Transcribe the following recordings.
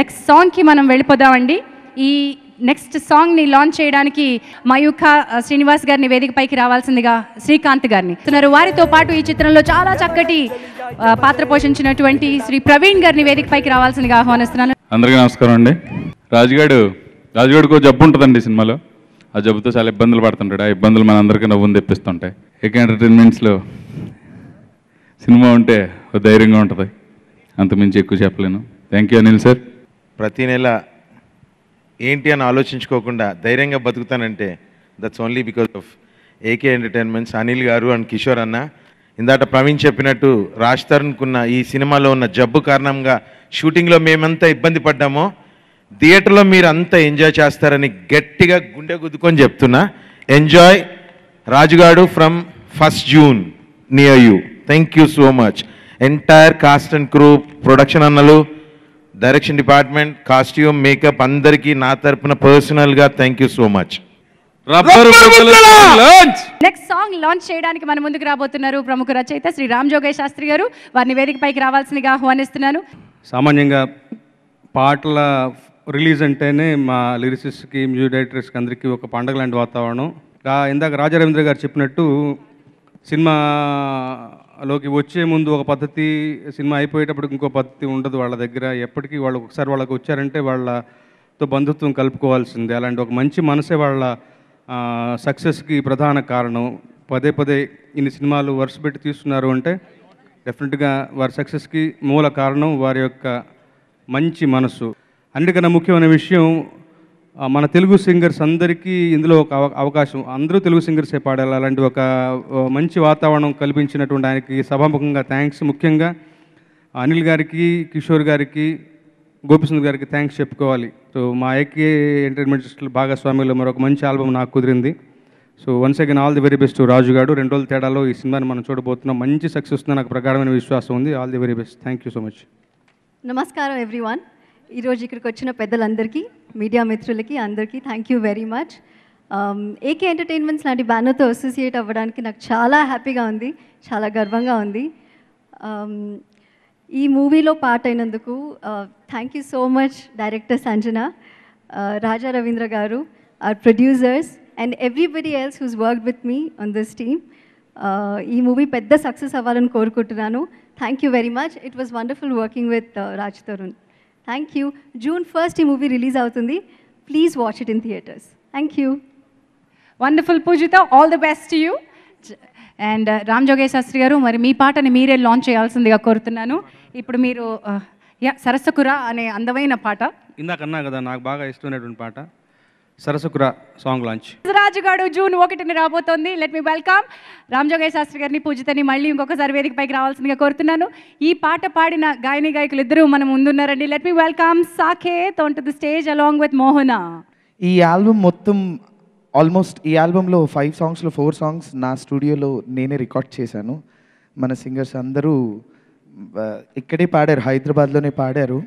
next సాంగ్కి మనం వెళ్ళిపోదామండి ఈ నెక్స్ట్ సాంగ్ని లాంచ్ చేయడానికి మయూఖ ఆ, శ్రీనివాస్ గారిని వేదికపైకి రావాల్సిందిగా శ్రీకాంత్ గారిని ఉన్నారు వారితో పాటు ఈ చిత్రంలో చాలా చక్కటి ఆ, పాత్ర పోషించినటువంటి శ్రీ ప్రవీణ్ గారిని వేదికపైకి రావాల్సిందిగా ఆహ్వానిస్తున్నాను అందరికీ నమస్కారం అండి రాజుగాడు రాజుగాడికి ఒక జబ్బు ఉంటుందండి సినిమాలో ఆ జబ్బుతో చాలా ఇబ్బందులు పడుతుంటాడు ఆ ఇబ్బందులు మన అందరికీ నవ్వుని తెప్పిస్తుంటాయి ఏక ఎంటర్టైన్మెంట్స్లో సినిమా ఉంటే ఒక ధైర్యంగా ఉంటుంది అంతమించి ఎక్కువ చెప్పలేను థ్యాంక్ యూ అనిల్ సార్ ప్రతి నెల ఏంటి అని ఆలోచించుకోకుండా ధైర్యంగా బతుకుతానంటే that's only because of AK entertainments Anil garu and Kishore అన్న ఇందాట ప్రవీణ్ చెప్పినట్టు రాజ్ తరుణ్కున్న ఈ సినిమాలో ఉన్న జబ్బు కారణంగా షూటింగ్లో మేమంతా ఇబ్బంది పడ్డామో థియేటర్లో మీరు అంతా ఎంజాయ్ చేస్తారని గట్టిగా గుండె గుద్దుకొని చెప్తున్నా enjoy Rajugadu from first June near you thank you so much entire cast and crew production అన్నలు డైరెక్షన్ డిపార్ట్మెంట్ కాస్ట్యూమ్ మేకప్ అందరికీ నా తరపున పర్సనల్గా థ్యాంక్ యూ సో మచ్ రబ్బరు లాంచ్ నెక్స్ట్ సాంగ్ లాంచ్ చేయడానికి మన ముందుకు రాబోతున్నారు ప్రముఖ రచయిత శ్రీ రామ్ జోగేష్ శాస్త్రి గారు వారిని వేదికపైకి రావాల్సిందిగా ఆహ్వానిస్తున్నాను సామాన్యంగా పాటల రిలీజ్ అంటేనే మా లిరిసిస్ట్కి మ్యూజిక్ డైరెక్టర్స్కి అందరికీ ఒక పండగ లాంటి వాతావరణం రా ఇందాక రాజా రవీంద్ర గారు చెప్పినట్టు సినిమాలోకి వచ్చే ముందు ఒక పద్ధతి సినిమా అయిపోయేటప్పుడు ఇంకో పద్ధతి ఉండదు వాళ్ళ దగ్గర ఎప్పటికీ వాళ్ళు ఒకసారి వాళ్ళకి వచ్చారంటే వాళ్ళతో బంధుత్వం కలుపుకోవాల్సిందే అలాంటి ఒక మంచి మనసే వాళ్ళ సక్సెస్కి ప్రధాన కారణం పదే పదే ఇన్ని సినిమాలు వరుస పెట్టి తీస్తున్నారు అంటే డెఫినెట్గా వారి సక్సెస్కి మూల కారణం వారి యొక్క మంచి మనసు అన్నిటికన్నా ముఖ్యమైన విషయం ఆ, మన తెలుగు సింగర్స్ అందరికీ ఇందులో ఒక అవ- అవకాశం అందరూ తెలుగు సింగర్సే పాడాలి అలాంటి ఒక ఆ, మంచి వాతావరణం కల్పించినటువంటి ఆయనకి సభాముఖంగా థ్యాంక్స్ ముఖ్యంగా అనిల్ గారికి కిషోర్ గారికి గోపిసుందర్ గారికి థ్యాంక్స్ చెప్పుకోవాలి సో మా ఏకే ఎంటర్టైన్మెంట్ భాగస్వామ్యంలో మరొక మంచి ఆల్బమ్ నాకు కుదిరింది so once again all the very best Raju garu రెండు రోజుల తేడాలో ఈ సినిమాని మనం చూడబోతున్నాం మంచి సక్సెస్ వస్తుందని నాకు ప్రగాఢమైన విశ్వాసం ఉంది all the very best thank you so much నమస్కారం ఎవ్రీవన్ ఈరోజు ఇక్కడికి వచ్చిన పెద్దలందరికీ మీడియా మిత్రులకి అందరికీ thank you very much AK entertainments లాంటి బ్యానర్తో అసోసియేట్ అవ్వడానికి నాకు చాలా హ్యాపీగా ఉంది చాలా గర్వంగా ఉంది Um, ఈ మూవీలో పార్ట్ అయినందుకు thank you so much director Sanjana Raja Ravindra garu our producers and everybody else whose work with me on this team ఈ మూవీ పెద్ద సక్సెస్ అవ్వాలని కోరుకుంటున్నాను thank you very much it was wonderful working with Raj Tarun thank you June first ఈ movie release అవుతుంది please watch it in theatres thank you wonderful Pujitha all the best you and Ram జోగేష్ శాస్త్రి గారు మరి మీ పాటని మీరే లాంచ్ చేయాల్సిందిగా కోరుతున్నాను ఇప్పుడు మీరు ఆ, యా సరస్సుకురా అనే అందమైన పాట ఇందాక అన్నా కదా నాకు బాగా ఇష్టమైనటువంటి పాట సరసకుర సాంగ్ లాంచ్ రాజుగాడు జూన్ ఒకటిని రాబోతోంది లెట్ మీ వెల్కమ్ రామ్ జోగేష్ శాస్త్రి గారిని పూజితని మళ్ళీ ఇంకొకసారి వేదికపైకి రావాల్సిందిగా కోరుతున్నాను ఈ పాట పాడిన గాయని గాయకులు ఇద్దరు మనం ముందున్నారండి let me welcome Saketh on to the stage along with Mohana ఈ ఆల్బమ్ మొత్తం ఆల్మోస్ట్ ఈ ఆల్బంలో ఫైవ్ సాంగ్స్లో ఫోర్ సాంగ్స్ నా స్టూడియోలో నేనే రికార్డ్ చేశాను మన సింగర్స్ అందరూ ఆ, ఇక్కడే పాడారు హైదరాబాద్లోనే పాడారు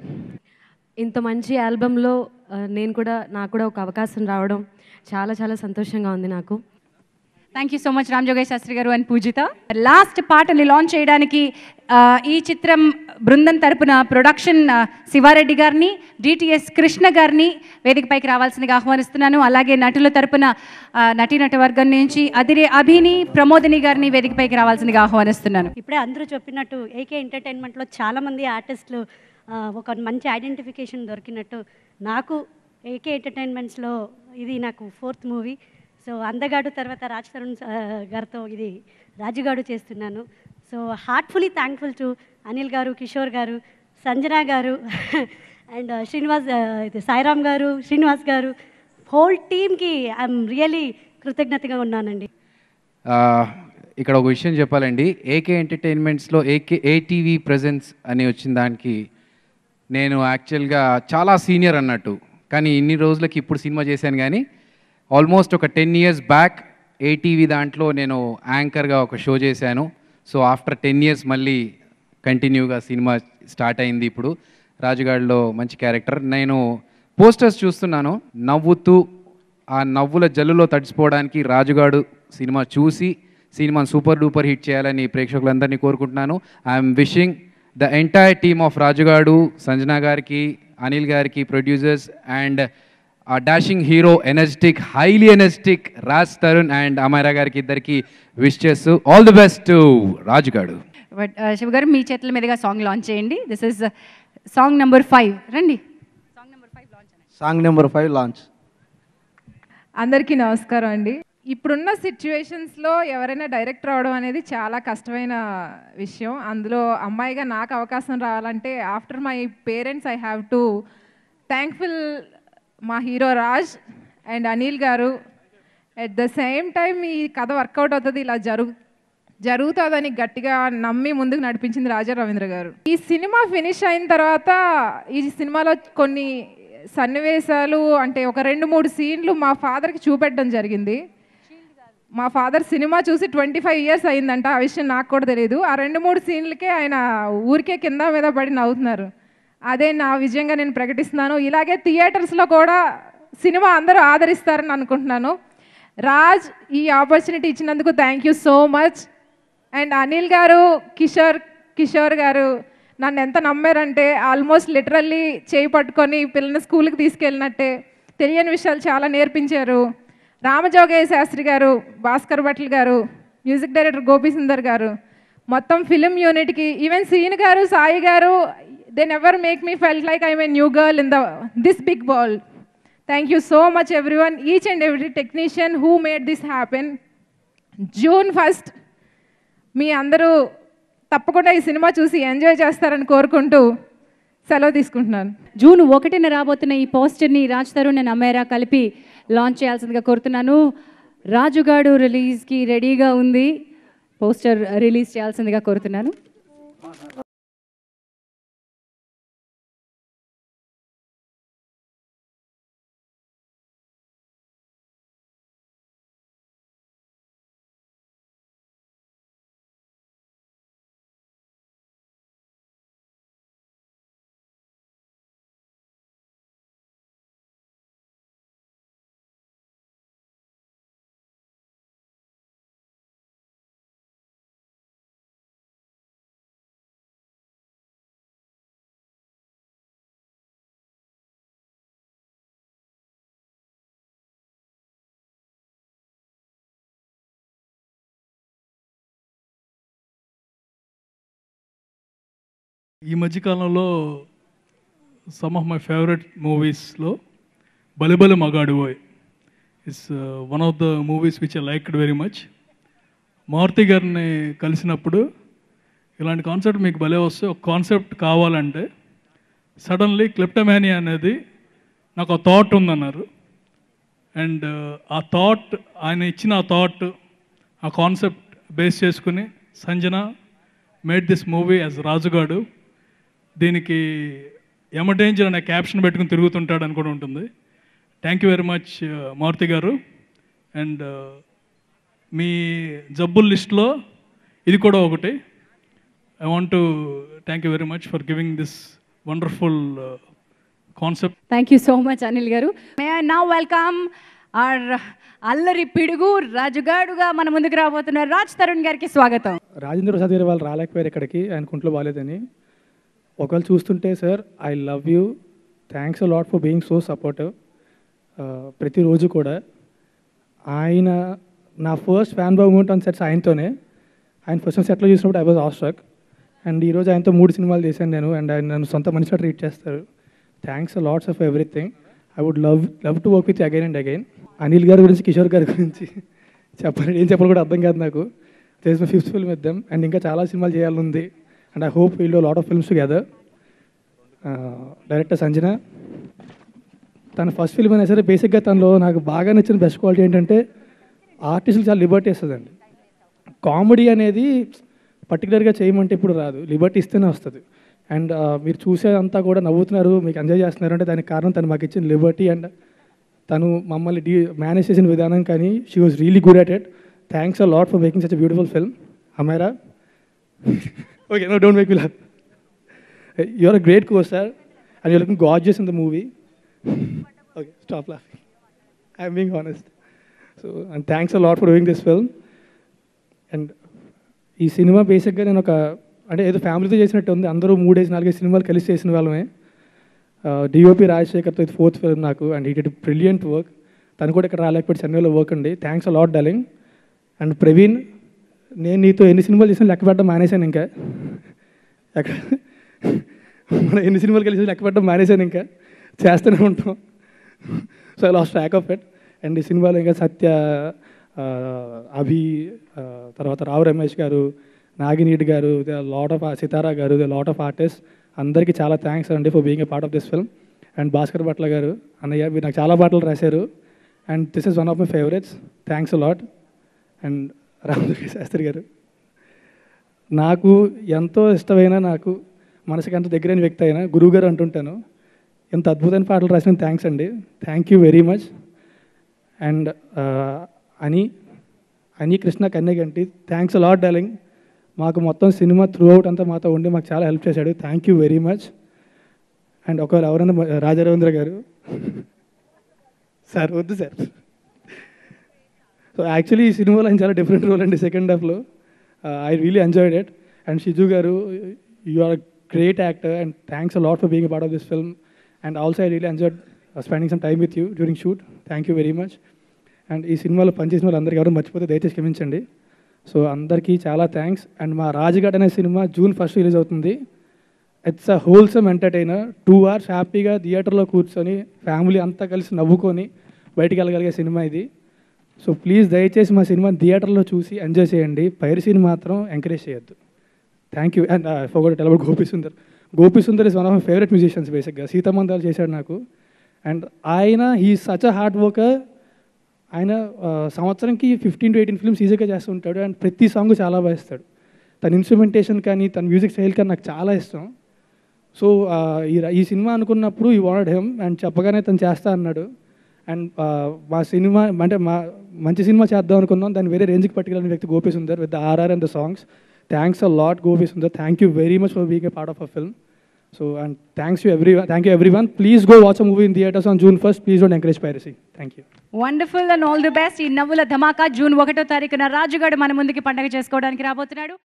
ఇంత మంచి ఆల్బంలో ఆ, నేను కూడా నాకు కూడా ఒక అవకాశం రావడం చాలా చాలా సంతోషంగా ఉంది నాకు thank you so much Ram జోగేష్ శాస్త్రి గారు అండ్ పూజిత లాస్ట్ పాటని లాంచ్ చేయడానికి ఆ, ఈ చిత్రం బృందం తరపున ప్రొడక్షన్ ఆ, శివారెడ్డి గారిని డిటిఎస్ కృష్ణ గారిని వేదికపైకి రావాల్సిందిగా ఆహ్వానిస్తున్నాను అలాగే నటుల తరపున ఆ, నటీనట వర్గం నుంచి అదిరే అభిని ప్రమోదిని గారిని వేదికపైకి రావాల్సిందిగా ఆహ్వానిస్తున్నాను ఇప్పుడే అందరూ చెప్పినట్టు ఏకే ఎంటర్టైన్మెంట్లో చాలామంది ఆర్టిస్టులు ఆ, ఒక మంచి ఐడెంటిఫికేషన్ దొరికినట్టు నాకు ఏకే ఎంటర్టైన్మెంట్స్లో ఇది నాకు ఫోర్త్ మూవీ సో అందగాడు తర్వాత రాజ్ తరుణ్ ఆ, గారితో ఇది రాజుగాడు చేస్తున్నాను so heartfully thankful to Anil garu Kishore గారు సంజన గారు అండ్ శ్రీనివాస్ ఆ, ఇది సాయిరామ్ గారు శ్రీనివాస్ గారు హోల్ టీమ్కి ఐఎమ్ రియలీ కృతజ్ఞతగా ఉన్నానండి ఆ, ఇక్కడ ఒక విషయం చెప్పాలండి ఏకే ఎంటర్టైన్మెంట్స్లో ఏకే ఏటీవీ ప్రజెన్స్ అని వచ్చిన దానికి నేను యాక్చువల్గా చాలా సీనియర్ అన్నట్టు కానీ ఇన్ని రోజులకి ఇప్పుడు సినిమా చేశాను కానీ ఆల్మోస్ట్ ఒక టెన్ ఇయర్స్ బ్యాక్ ఏటీవీ దాంట్లో నేను యాంకర్గా ఒక షో చేశాను సో ఆఫ్టర్ టెన్ ఇయర్స్ మళ్ళీ కంటిన్యూగా సినిమా స్టార్ట్ అయింది ఇప్పుడు రాజుగాడిలో మంచి క్యారెక్టర్ నేను పోస్టర్స్ చూస్తున్నాను నవ్వుతూ ఆ నవ్వుల జల్లులో తడిసిపోవడానికి రాజుగాడు సినిమా చూసి సినిమాను సూపర్ డూపర్ హిట్ చేయాలని ప్రేక్షకులందరినీ కోరుకుంటున్నాను I'm wishing the entire team of Rajugadu Sanjana గారికి అనిల్ గారికి ప్రొడ్యూసర్స్ అండ్ ఆ dashing hero energetic highly energetic Raj Tarun and Amaira గారికి ఇద్దరికి విష్ చేస్తూ all the best to Raju garu but Shiva garu మీ చేతుల మీదుగా సాంగ్ లాంచ్ చేయండి this is song number five రండి సాంగ్ నెంబర్ ఫైవ్ లాంచ్ అందరికీ నమస్కారం అండి ఇప్పుడున్న సిచ్యువేషన్స్లో ఎవరైనా డైరెక్టర్ అవడం అనేది చాలా కష్టమైన విషయం అందులో అమ్మాయిగా నాకు అవకాశం రావాలంటే after my parents I have to thankful మా hero Raj and Anil garu at the same time ఈ కథ వర్కౌట్ అవుతుంది ఇలా జరుగు జరుగుతుందని గట్టిగా నమ్మి ముందుకు నడిపించింది రాజా రవీంద్ర గారు ఈ సినిమా ఫినిష్ అయిన తర్వాత ఈ సినిమాలో కొన్ని సన్నివేశాలు అంటే ఒక రెండు మూడు సీన్లు మా ఫాదర్కి చూపెట్టడం జరిగింది మా ఫాదర్ సినిమా చూసి ట్వంటీ ఫైవ్ ఇయర్స్ అయిందంట ఆ విషయం నాకు కూడా తెలియదు ఆ రెండు మూడు సీన్లకే ఆయన ఊరికే కింద మీద పడి నవ్వుతున్నారు అదే నా విజయంగా నేను ప్రకటిస్తున్నాను ఇలాగే థియేటర్స్లో కూడా సినిమా అందరూ ఆదరిస్తారని అనుకుంటున్నాను రాజ్ ఈ ఆపర్చునిటీ ఇచ్చినందుకు thank you so much and Anil garu Kishore Kishore గారు నన్ను ఎంత నమ్మారంటే ఆల్మోస్ట్ లిటరల్లీ చేయి పట్టుకొని పిల్లల్ని స్కూల్కి తీసుకెళ్ళినట్టే తెలియని విషయాలు చాలా నేర్పించారు రామజోగయ్య శాస్త్రి గారు భాస్కర్ భట్ల గారు మ్యూజిక్ డైరెక్టర్ గోపి సుందర్ గారు మొత్తం ఫిలిం యూనిట్కి ఈవెన్ సీన్ గారు Sai garu they never make me felt like I new girl in the this big ball thank you so much everyone each and every technician who made this happen June first మీ అందరూ తప్పకుండా ఈ cinema చూసి enjoy చేస్తారని కోరుకుంటూ సెలవు తీసుకుంటున్నాను June ఒకటిన రాబోతున్న ఈ పోస్టర్ని రాజ్ తరుణ్ అండ్ అమేరా కలిపి లాంచ్ చేయాల్సిందిగా కోరుతున్నాను రాజుగాడు రిలీజ్కి రెడీగా ఉంది పోస్టర్ రిలీజ్ చేయాల్సిందిగా కోరుతున్నాను ఈ మధ్యకాలంలో సమ్ ఆఫ్ మై ఫేవరెట్ మూవీస్లో Balibali Magadivoy is one of the movies which I liked very much Maruthi గారిని కలిసినప్పుడు ఇలాంటి కాన్సెప్ట్ మీకు భలే వస్తే ఒక కాన్సెప్ట్ కావాలంటే సడన్లీ క్లిప్టమానియా అనేది నాకు ఆ థాట్ ఉందన్నారు అండ్ ఆ థాట్ ఆయన ఇచ్చిన ఆ థాట్ ఆ కాన్సెప్ట్ బేస్ చేసుకుని Sanjana made this movie as Rajugadu దీనికి ఎమ డేంజర్ అనే క్యాప్షన్ పెట్టుకుని తిరుగుతుంటాడు అని కూడా ఉంటుంది thank you very much Maruthi garu and మీ జబ్బుల లిస్ట్లో ఇది కూడా ఒకటి I want to thank you very much for giving this wonderful concept thank you so much Anil garu may I now welcome our అల్లరి పిడుగు రాజుగాడుగా మన ముందుకు రాబోతున్న రాజ్ తరుణ్ గారికి స్వాగతం రాజేంద్ర ప్రసాద్ గారు వాళ్ళు రాలేకపోయారు ఇక్కడికి ఆయన కుంట్లో బాగాలేదని ఒకవేళ చూస్తుంటే sir I love you thanks lot for being so supportive ప్రతిరోజు కూడా ఆయన నా first fan boy moment on sets ఆయనతోనే ఆయన ఫస్ట్ సెట్లో చూసినప్పుడు ఐ వాజ్ ఆస్ట్రక్ అండ్ ఈరోజు ఆయనతో మూడు సినిమాలు చేశాను నేను అండ్ ఆయన నన్ను సొంత మనిషిగా ట్రీట్ చేస్తారు thanks lots of everything I would love love to work with again and again Anil గారి గురించి కిషోర్ గారి గురించి చెప్పాలి ఏం చెప్పాలి కూడా అర్థం కాదు నాకు చేసిన ఫిఫ్త్ ఫిల్మ్ ఇద్దాం అండ్ ఇంకా చాలా సినిమాలు చేయాలనుంది and I hope we'll do lot of films together director Sanjana తన ఫస్ట్ ఫిల్మ్ అయినా సరే బేసిక్గా తనలో నాకు బాగా నచ్చిన బెస్ట్ క్వాలిటీ ఏంటంటే ఆర్టిస్టులు చాలా లిబర్టీ ఇస్తుందండి కామెడీ అనేది పర్టికులర్గా చేయమంటే ఇప్పుడు రాదు లిబర్టీ ఇస్తేనే వస్తుంది అండ్ మీరు చూసేదంతా కూడా నవ్వుతున్నారు మీకు ఎంజాయ్ చేస్తున్నారు అంటే దానికి కారణం తను మాకు ఇచ్చిన లిబర్టీ అండ్ తను మమ్మల్ని డీ మేనేజ్ చేసిన విధానం కానీ she was really good at it thanks a lot for making such beautiful film Amaira okay no don't make me laugh you're a great costar and you're looking gorgeous in the movie okay stop laughing I'm being honest so and thanks a lot for doing this film and ఈ సినిమా బేసిక్గా నేను ఒక అంటే ఏదో ఫ్యామిలీతో చేసినట్టు ఉంది అందరూ మూడేసి నాలుగైదు సినిమాలు కలిసి చేసిన వాళ్ళమే డిఓపి రాజశేఖర్తో ఇది ఫోర్త్ ఫిల్మ్ నాకు and he did brilliant work తను కూడా ఇక్కడ రాలేకపోతే చెన్నైలో వర్క్ అండి thanks a lot darling and Praveen నేను నీతో ఎన్ని సినిమాలు చేసినా లెక్క పెట్టడం మానేశాను ఇంకా ఎక్కడ మనం ఎన్ని సినిమాలు కలిసి లెక్క పెట్టడం మానేశాను ఇంకా చేస్తూనే ఉంటాం so I lost track of it and ఈ సినిమాలో ఇంకా సత్య ఆ, అభి ఆ, తర్వాత రావు రమేష్ గారు నాగినీడ్ గారు లాట్ ఆఫ్ సితారా గారు ద లాట్ ఆఫ్ ఆర్టిస్ట్ అందరికీ చాలా థ్యాంక్స్ అండి for being a part of this film and Bhaskar Bhatla garu అన్నయ్య మీరు నాకు చాలా పాటలు రాశారు and this is one of my favourites thanks lot and Ramadurga Shastri garu నాకు ఎంతో ఇష్టమైన నాకు మనసుకి ఎంత దగ్గరైన వ్యక్తి అయినా గురువు గారు అంటుంటాను ఎంత అద్భుతమైన పాటలు రాసిన థ్యాంక్స్ అండి thank you very much and అని అని Krishna Kanyaganti thanks lot darling మాకు మొత్తం సినిమా త్రూ అవుట్ అంతా మాతో ఉండి మాకు చాలా హెల్ప్ చేశాడు thank you very much and ఒకవేళ ఎవరైనా రాజా రవీంద్ర గారు సార్ వద్దు సార్ సో యాక్చువల్లీ ఈ సినిమాలో ఆయన చాలా డిఫరెంట్ రోల్ అండి సెకండ్ హాఫ్లో I really enjoyed it and Shiju garu you are great actor and thanks a lot for being part of this film and also I really enjoyed spending some time with you during shoot thank you very much and ఈ సినిమాలో పనిచేసిన వాళ్ళందరికీ ఎవరు మర్చిపోతే దయచేసి క్షమించండి so అందరికీ చాలా థ్యాంక్స్ అండ్ మా రాజుగాడ్ అనే సినిమా జూన్ ఫస్ట్ రిలీజ్ అవుతుంది it's a wholesome entertainer two hours హ్యాపీగా థియేటర్లో కూర్చొని ఫ్యామిలీ అంతా కలిసి నవ్వుకొని బయటికి వెళ్ళగలిగే సినిమా ఇది సో ప్లీజ్ దయచేసి మా సినిమా థియేటర్లో చూసి ఎంజాయ్ చేయండి పైరసీని మాత్రం ఎంకరేజ్ చేయొద్దు థ్యాంక్ యూ అండ్ ఫోగట్ టెలబడి Gopi Sundar Gopi Sundar is one of my favourite musicians బేసిక్గా సీతమంతాలు చేశాడు నాకు అండ్ ఆయన he such a hard worker ఆయన ఆ, సంవత్సరంకి ఫిఫ్టీన్ టు ఎయిటీన్ ఫిల్మ్స్ ఈజీగా చేస్తుంటాడు అండ్ ప్రతి సాంగ్ చాలా బాగా ఇస్తాడు తన ఇన్స్ట్రుమెంటేషన్ కానీ తన మ్యూజిక్ స్టైల్ కానీ నాకు చాలా ఇష్టం సో ఆ, ఈ ర- ఈ సినిమా అనుకున్నప్పుడు ఈ వాంటెడ్ హెమ్ అండ్ చెప్పగానే తను చేస్తా అన్నాడు అండ్ ఆ, మా సినిమా అంటే మా మంచి సినిమా చేద్దాం అనుకున్నాం దాన్ని వేరే రేంజ్కి పట్టుకెళ్ళిన వ్యక్తి Gopi Sundar with the RR and the songs thanks a lot Gopi Sundar thank you very much for being a part of a film so and thanks to every thank you everyone please go watch a movie in theatres on June first please don't encourage piracy thank you wonderful and all the best ఈ నవ్వుల ధమాకా June ఒకటో తారీఖున రాజుగాడు మన ముందుకి పండగ చేసుకోవడానికి రాబోతున్నాడు